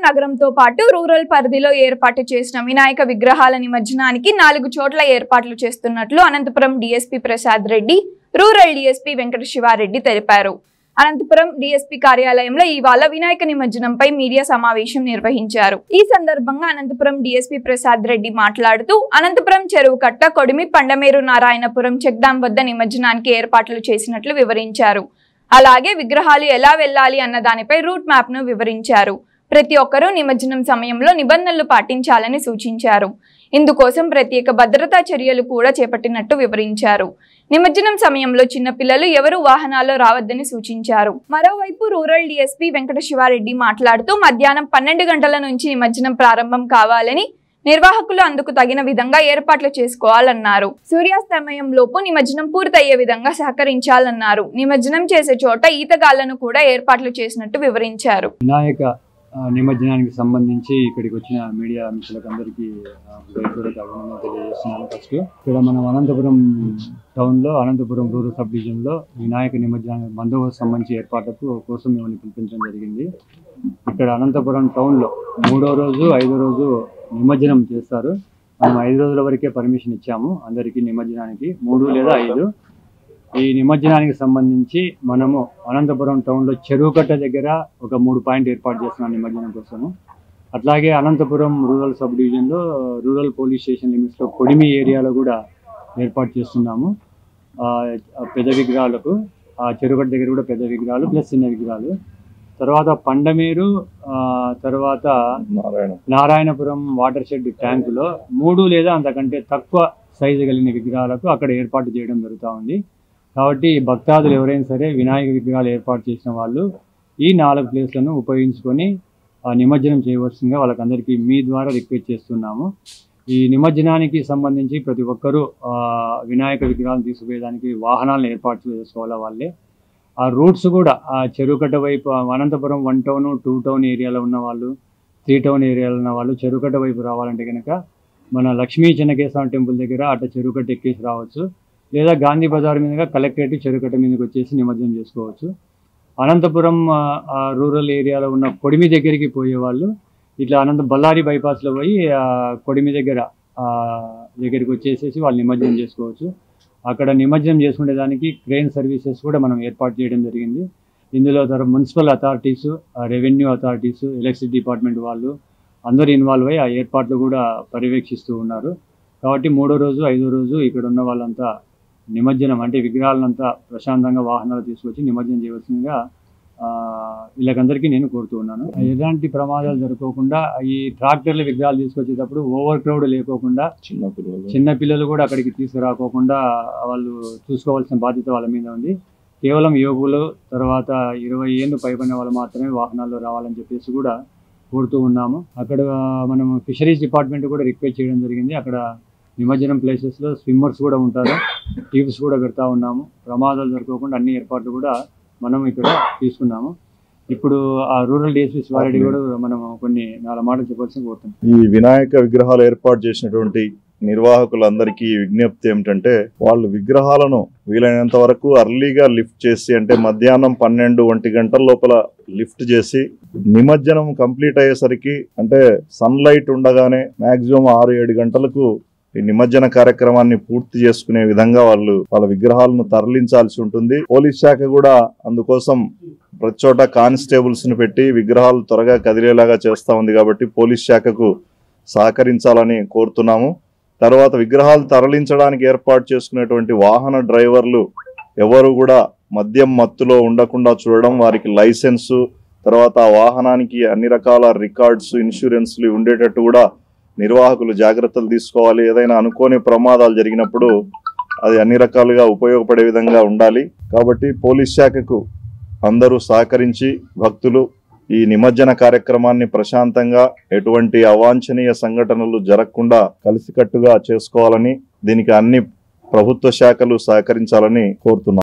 నగరంతో పాటు రూరల్ పరిధిలో ఏర్పాటు చేసిన వినాయక విగ్రహాల నిమజ్జనానికి నాలుగు చోట్ల ఏర్పాట్లు చేస్తున్నట్లు Anantapuram DSP Prasad Reddy rural DSP Venkata Sivareddy తెలిపారు అనంతపురం డీఎస్పీ కార్యాలయంలో ఇవాళ వినాయక నిమజ్జనంపై మీడియా సమావేశం నిర్వహించారు ఈ సందర్భంగా అనంతపురం డీఎస్పీ ప్రసాద్ రెడ్డి మాట్లాడుతూ అనంతపురం చెరువు కట్ట కొడిమి పండమేరు నారాయణపురం చెక్ డాం వద్ద నిమజ్జనానికి ఏర్పాట్లు చేసినట్లు వివరించారు అలాగే విగ్రహాలు ఎలా వెళ్ళాలి అన్న దానిపై రూట్ మ్యాప్ ను వివరించారు ప్రతి ఒక్కరూ నిమజ్జనం సమయంలో నిబంధనలు పాటించాలని సూచించారు ఇందుకోసం ప్రత్యేక భద్రతా చర్యలు కూడా చేపట్టినట్టు వివరించారు నిమజ్జనం సమయంలో చిన్నపిల్లలు ఎవరు వాహనాల్లో రావద్దని సూచించారు మరోవైపు రూరల్ డీఎస్పీ వెంకట శివారెడ్డి మాట్లాడుతూ మధ్యాహ్నం పన్నెండు గంటల నుంచి నిమజ్జనం ప్రారంభం కావాలని నిర్వాహకులు అందుకు తగిన విధంగా ఏర్పాట్లు చేసుకోవాలన్నారు సూర్యాస్తమయం లోపు నిమజ్జనం పూర్తయ్యే విధంగా సహకరించాలన్నారు నిమజ్జనం చేసే చోట ఈతగాళ్లను కూడా ఏర్పాట్లు చేసినట్టు వివరించారు వినాయక ఆ, నిమజ్జనానికి సంబంధించి ఇక్కడికి వచ్చిన మీడియా మిత్రులకు అందరికీ ఆ, హృదయపూర్వక అభినందనలు తెలియజేస్తున్నాను ఫస్ట్ ఇక్కడ మనం అనంతపురం టౌన్లో అనంతపురం రూరల్ సబ్ డివిజన్లో వినాయక నిమజ్జనానికి బందోబస్తు సంబంధించి ఏర్పాట్లకు కోసం మిమ్మల్ని పిలిపించడం జరిగింది ఇక్కడ అనంతపురం టౌన్లో మూడో రోజు ఐదో రోజు నిమజ్జనం చేస్తారు మనం ఐదు రోజుల వరకే పర్మిషన్ ఇచ్చాము అందరికీ నిమజ్జనానికి మూడు లేదా ఐదు ఈ నిమజ్జనానికి సంబంధించి మనము అనంతపురం టౌన్లో చెరువుకట్ట దగ్గర ఒక మూడు పాయింట్ ఏర్పాటు చేస్తున్నాం నిమజ్జనం కోసము అట్లాగే అనంతపురం రూరల్ సబ్ డివిజన్లో రూరల్ పోలీస్ స్టేషన్ లిమిట్స్లో కొడిమి ఏరియాలో కూడా ఏర్పాటు చేస్తున్నాము ఆ, ఆ పెద్ద విగ్రహాలకు ఆ చెరువుకట్ట దగ్గర కూడా పెద్ద విగ్రహాలు ప్లస్ చిన్న విగ్రహాలు తర్వాత పండమేరు ఆ, తర్వాత నారాయణ నారాయణపురం వాటర్ షెడ్ ట్యాంకులో మూడు లేదా అంతకంటే తక్కువ సైజు కలిగిన విగ్రహాలకు అక్కడ ఏర్పాటు చేయడం జరుగుతూ ఉంది కాబట్టి భక్తాదులు ఎవరైనా సరే వినాయక విగ్రహాలు ఏర్పాటు చేసిన వాళ్ళు ఈ నాలుగు ప్లేస్లను ఉపయోగించుకొని ఆ నిమజ్జనం చేయవలసిందిగా వాళ్ళకందరికీ మీ ద్వారా రిక్వెస్ట్ చేస్తున్నాము ఈ నిమజ్జనానికి సంబంధించి ప్రతి ఒక్కరూ ఆ, వినాయక విగ్రహాలను తీసుకుపోయేదానికి వాహనాలను ఏర్పాటు చేసుకోవాలా వాళ్ళే ఆ రూట్స్ కూడా ఆ చెరువుకట్ట వైపు ఆ Anantapuram one town two town ఏరియాలో ఉన్న వాళ్ళు త్రీ టౌన్ ఏరియాలో ఉన్న వాళ్ళు చెరువుకట్ట వైపు రావాలంటే కనుక మన లక్ష్మీ చెన్నకేశ్వర టెంపుల్ దగ్గర అట్లా చెరువుకట్ట ఎక్కేసి రావచ్చు లేదా గాంధీ బజార్ మీదుగా కలెక్టరేట్ చెరువుకట్ట మీదకి వచ్చేసి నిమజ్జనం చేసుకోవచ్చు అనంతపురం ఆ, ఆ రూరల్ ఏరియాలో ఉన్న కొడిమి దగ్గరికి పోయే వాళ్ళు ఇట్లా అనంత బళ్ళారి బైపాస్లో పోయి ఆ, కొడిమి దగ్గర ఆ, దగ్గరికి వచ్చేసేసి వాళ్ళు నిమజ్జనం చేసుకోవచ్చు అక్కడ నిమజ్జనం చేసుకునే దానికి క్రెయిన్ సర్వీసెస్ కూడా మనం ఏర్పాటు చేయడం జరిగింది ఇందులో తర్వాత municipal authorities revenue authorities electricity department వాళ్ళు అందరూ ఇన్వాల్వ్ అయ్యి ఆ ఏర్పాట్లు కూడా పర్యవేక్షిస్తూ ఉన్నారు కాబట్టి మూడో రోజు ఐదో రోజు ఇక్కడ ఉన్న వాళ్ళంతా నిమజ్జనం అంటే విగ్రహాలంతా ప్రశాంతంగా వాహనాలు తీసుకొచ్చి నిమజ్జనం చేయవలసిందిగా ఆ, వీళ్ళకందరికీ నేను కోరుతూ ఉన్నాను ఎలాంటి ప్రమాదాలు జరగకుండా ఈ ట్రాక్టర్ల విగ్రహాలు తీసుకొచ్చేటప్పుడు ఓవర్ క్రౌడ్ లేకోకుండా చిన్న పిల్లలు చిన్న పిల్లలు కూడా అక్కడికి తీసుకురాకోకుండా వాళ్ళు చూసుకోవాల్సిన బాధ్యత వాళ్ళ మీద ఉంది కేవలం యువకులు తర్వాత ఇరవై ఏళ్ళు పైబడిన వాళ్ళు మాత్రమే వాహనాల్లో రావాలని చెప్పేసి కూడా కోరుతూ ఉన్నాము అక్కడ మనం ఫిషరీస్ డిపార్ట్మెంట్ కూడా రిక్వెస్ట్ చేయడం జరిగింది అక్కడ నిమజ్జనం ప్లేసెస్లో స్విమ్మర్స్ కూడా ఉంటారు టీమ్స్ కూడా పెడతా ఉన్నాము ప్రమాదాలు జరగకుండా అన్ని ఏర్పాట్లు కూడా మనం ఇక్కడ తీసుకున్నాము ఇప్పుడు ఆ రూరల్ డిఎస్పీ శివారెడ్డి కూడా మనం కొన్ని నాలుగు మాటలు చెప్పాల్సిన కోరుతున్నాం ఈ వినాయక విగ్రహాలు ఏర్పాటు చేసినటువంటి నిర్వాహకులందరికీ విజ్ఞప్తి ఏమిటంటే వాళ్ళు విగ్రహాలను వీలైనంత వరకు అర్లీగా లిఫ్ట్ చేసి అంటే మధ్యాహ్నం పన్నెండు ఒంటి గంటల లోపల లిఫ్ట్ చేసి నిమజ్జనం కంప్లీట్ అయ్యేసరికి అంటే సన్లైట్ ఉండగానే మాక్సిమం ఆరు ఏడు గంటలకు ఈ నిమజ్జన కార్యక్రమాన్ని పూర్తి చేసుకునే విధంగా వాళ్ళు వాళ్ళ విగ్రహాలను తరలించాల్సి ఉంటుంది పోలీస్ శాఖ కూడా అందుకోసం ప్రతి చోట కానిస్టేబుల్స్ ని పెట్టి విగ్రహాలు త్వరగా కదిలేలాగా చేస్తా ఉంది కాబట్టి పోలీస్ శాఖకు సహకరించాలని కోరుతున్నాము తర్వాత విగ్రహాలు తరలించడానికి ఏర్పాటు చేసుకునేటువంటి వాహన డ్రైవర్లు ఎవరు కూడా మద్యం మత్తులో ఉండకుండా చూడడం వారికి లైసెన్సు తర్వాత ఆ వాహనానికి అన్ని రకాల రికార్డ్స్ ఇన్సూరెన్స్లు ఉండేటట్టు కూడా నిర్వాహకులు జాగ్రత్తలు తీసుకోవాలి ఏదైనా అనుకోని ప్రమాదాలు జరిగినప్పుడు అది అన్ని రకాలుగా ఉపయోగపడే విధంగా ఉండాలి కాబట్టి పోలీస్ శాఖకు అందరూ సహకరించి భక్తులు ఈ నిమజ్జన కార్యక్రమాన్ని ప్రశాంతంగా ఎటువంటి అవాంఛనీయ సంఘటనలు జరగకుండా కలిసికట్టుగా చేసుకోవాలని దీనికి అన్ని ప్రభుత్వ శాఖలు సహకరించాలని కోరుతున్నాను